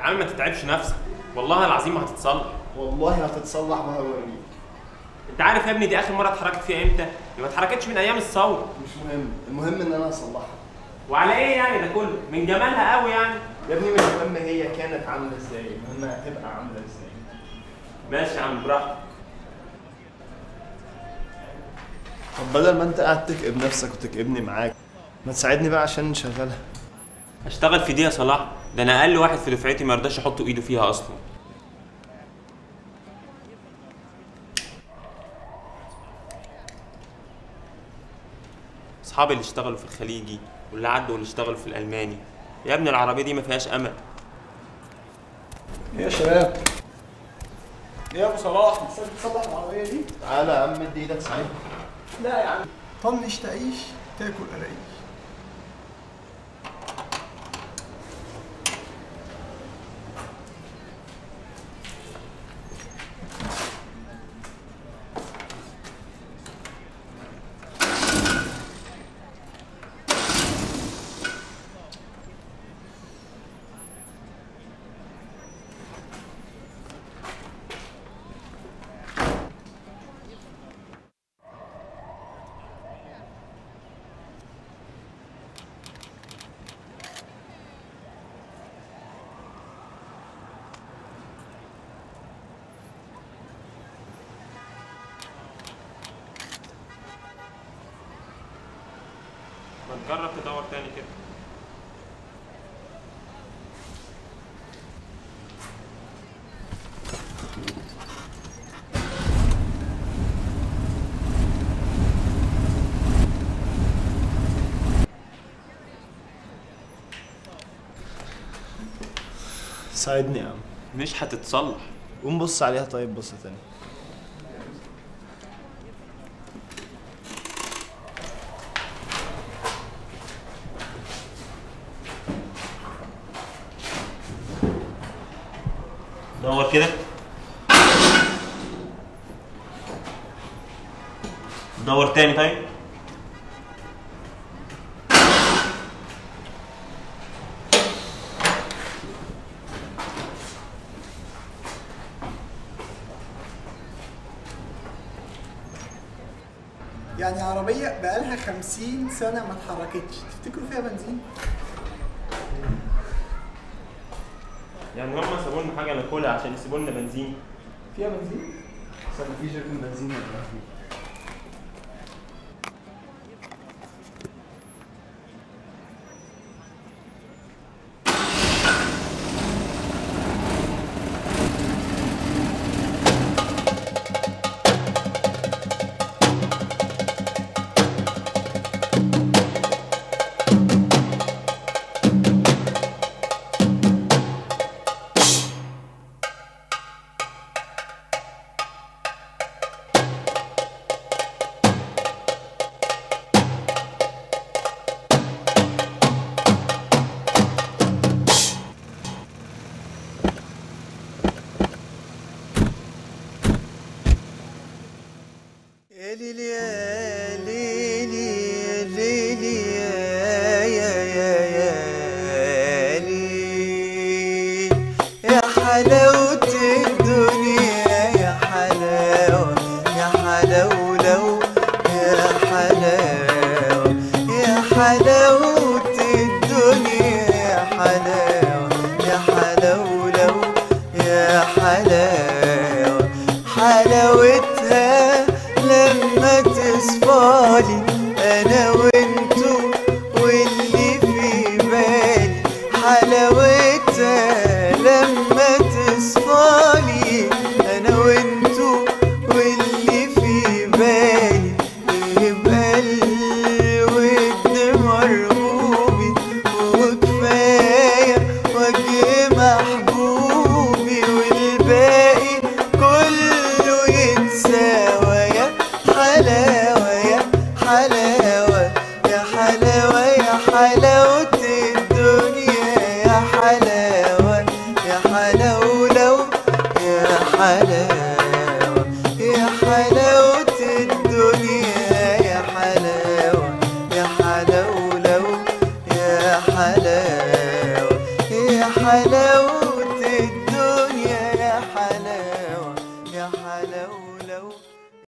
عم ما تتعبش نفسك والله العظيم ما هتتصلح والله هتتصلح وهوريك انت عارف يا ابني دي اخر مره اتحركت فيها امتى دي ما اتحركتش من ايام الثوره مش مهم المهم ان انا اصلحها وعلى ايه يعني ده كله من جمالها قوي يعني يا ابني مش مهم هي كانت عامله ازاي المهم هتبقى عامله ازاي ماشي يا عم براحتك طب بدل ما انت قاعد تكئب نفسك وتكئبني معاك ما تساعدني بقى عشان نشغلها اشتغل في دي يا صلاح ده انا اقل واحد في دفعتي ما يرضاش يحط ايده فيها اصلا اصحابي اللي اشتغلوا في الخليجي واللي عدوا واللي اشتغلوا في الالماني يا ابني العربيه دي ما فيهاش امل يا شباب ايه يا ابو صلاح لسه بتصلح العربيه دي؟ تعالى يا عم ادي ايدك ساعدني لا يا عم طنش تعيش تاكل قرايش ما تجرب تدور تاني كده ساعدني يا عم مش هتتصلح قوم بص عليها طيب بص تاني دور كده دور تاني طيب يعني عربيه بقالها 50 سنه ما اتحركتش تفتكروا فيها بنزين؟ يعني هم سابوا لنا حاجه ناكلها عشان يسيبوا لنا بنزين فيها بنزين؟ بس مفيش ركن بنزين ولا إيه؟ يا ليلي يا ليلي يا ليلي يا يا يا يا ليل يا حلاوة الدنيا يا حلاوة يا حلاولو يا حلاوة يا حلاوة الدنيا يا حلاوة يا حلاولو يا حلاوة حلاوتها لما تصفالي انا وانتو واللي في بالي حلاوتها لما تصفالي انا وانتو واللي في بالي يبقى الود مرغوبي وكفايه وجه محبوبي والباقي كله يتساوى يا حلاوة يا حلاوة يا حلاوة يا حلاوة الدنيا يا حلاوة يا حلاولو يا حلاوة يا حلاوة الدنيا يا حلاوة يا حلاولو يا حلاوة